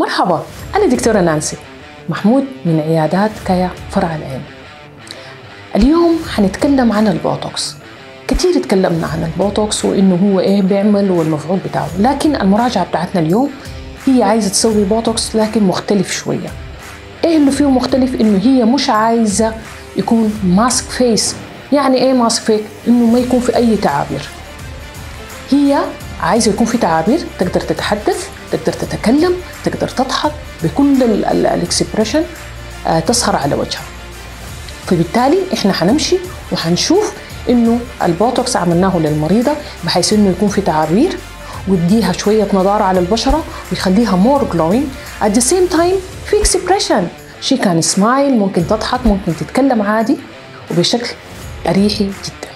مرحبا أنا دكتورة نانسي محمود من عيادات كايا فرع العين اليوم حنتكلم عن البوتوكس كثير تكلمنا عن البوتوكس وإنه هو إيه بيعمل والمفعول بتاعه لكن المراجعة بتاعتنا اليوم هي عايزة تسوي بوتوكس لكن مختلف شوية إيه اللي فيه مختلف إنه هي مش عايزة يكون ماسك فيس يعني إيه ماسك فيس؟ إنه ما يكون في أي تعابير هي عايزة يكون في تعابير تقدر تتحدث تقدر تتكلم تقدر تضحك بكل الاكسبريشن تظهر على وجهها فبالتالي احنا حنمشي وحنشوف انه البوتوكس عملناه للمريضه بحيث انه يكون في تعابير ويديها شويه نضاره على البشره ويخليها مور جلوينج at the same time في اكسبريشن شي كان سمايل ممكن تضحك ممكن تتكلم عادي وبشكل اريحي جدا